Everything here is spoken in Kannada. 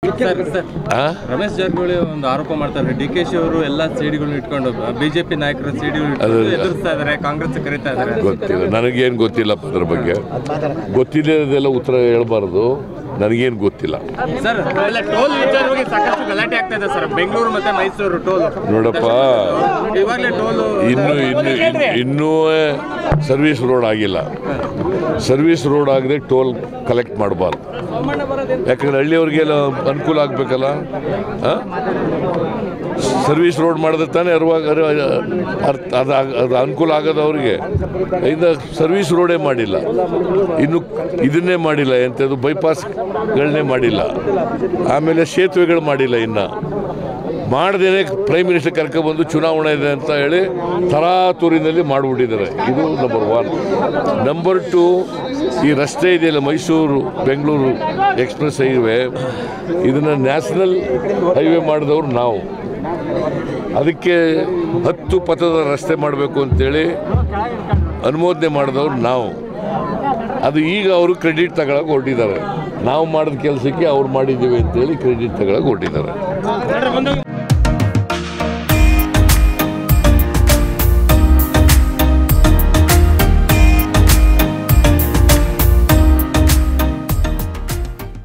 ಸರ್ ಸರ್ ಆ? ರಮೇಶ್ ಜಾರಕಿಹೊಳಿ ಒಂದು ಆರೋಪ ಮಾಡ್ತಾರೆ ಡಿ ಕೆ ಶಿ ಅವರು ಎಲ್ಲ ಸಿಡಿಗಳನ್ನ ಇಟ್ಕೊಂಡು ಬಿಜೆಪಿ ನಾಯಕರ ಸಿಡಿಗಳು ಇಟ್ಕೊಂಡು ಅದು- ಎದುರಿಸ್ತಾ ಇದಾರೆ ಕಾಂಗ್ರೆಸ್ ಕರೀತಾ ಇದಾರೆ ಗೊತ್ತಿಲ್ಲ ನನಗೇನು ಗೊತ್ತಿಲ್ಲಪ್ಪ ಅದ್ರ ಬಗ್ಗೆ ಗೊತ್ತಿಲ್ಲದೆಲ್ಲ ಉತ್ತರ ಹೇಳ್ಬಾರ್ದು ನನಗೇನು ಗೊತ್ತಿಲ್ಲ ಸರ್ ಎಲ್ಲ ಟೋಲ್ ವಿಚಾರವಾಗಿ ಸಾಕಷ್ಟು ಗಲಾಟೆ ಆಗ್ತಾ ಇದೆ ಸರ್ ಬೆಂಗಳೂರು ಮತ್ತೆ ಮೈಸೂರು ಟೋಲ್ ನೋಡಪ್ಪ ಇವಾಗಲೇ ಟೋಲ್ ಇನ್ನು ಇನ್ನು ಇನ್ನು- ಇನ್ನೂ ಸರ್ವಿಸ್ ರೋಡ್ ಆಗಿಲ್ಲ ಸರ್ವಿಸ್ ರೋಡ್ ಆಗದೆ ಟೋಲ್ ಕಲೆಕ್ಟ್ ಮಾಡಬಾರ್ದು ಯಾಕಂದ್ರೆ ಹಳ್ಳಿಯವ್ರಿಗೆಲ್ಲ ಅನುಕೂಲ ಆಗಬೇಕಲ್ಲ ಸರ್ವಿಸ್ ರೋಡ್ ಮಾಡಿದ್ರೆ ತಾನೇ ಅರ್ವಾಗ ಅರ್ಥ ಅದು ಅದು ಅನುಕೂಲ ಆಗೋದು ಅವ್ರಿಗೆ ಇಂದ ಸರ್ವಿಸ್ ರೋಡೇ ಮಾಡಿಲ್ಲ ಇನ್ನು ಇದನ್ನೇ ಮಾಡಿಲ್ಲ ಎಂಥದ್ದು ಬೈಪಾಸ್ಗಳನ್ನೇ ಮಾಡಿಲ್ಲ ಆಮೇಲೆ ಸೇತುವೆಗಳು ಮಾಡಿಲ್ಲ ಇನ್ನು ಮಾಡ್ದೇನೆ ಪ್ರೈಮ್ ಮಿನಿಸ್ಟರ್ ಕರ್ಕೊಬಂದು ಚುನಾವಣೆ ಇದೆ ಅಂತ ಹೇಳಿ ತರಾತುರಿನಲ್ಲಿ ಮಾಡಿಬಿಟ್ಟಿದ್ದಾರೆ ಇದು ನಂಬರ್ ಒನ್ ನಂಬರ್ ಟು ಈ ರಸ್ತೆ ಇದೆಯಲ್ಲ ಮೈಸೂರು ಬೆಂಗಳೂರು ಎಕ್ಸ್ಪ್ರೆಸ್ ಹೈವೇ ಇದನ್ನು ನ್ಯಾಷನಲ್ ಹೈವೇ ಮಾಡಿದವರು ನಾವು ಅದಕ್ಕೆ ಹತ್ತು ಪಥದ ರಸ್ತೆ ಮಾಡಬೇಕು ಅಂತೇಳಿ ಅನುಮೋದನೆ ಮಾಡಿದವರು ನಾವು ಅದು ಈಗ ಅವರು ಕ್ರೆಡಿಟ್ ತಗೊಳಕ್ಕೆ ಹೊರಟಿದ್ದಾರೆ ನಾವು ಮಾಡಿದ ಕೆಲಸಕ್ಕೆ ಅವ್ರು ಮಾಡಿದ್ದೀವಿ ಅಂತೇಳಿ ಕ್ರೆಡಿಟ್ ತಗೊಳಕ್ಕೆ ಹೊರಟಿದ್ದಾರೆ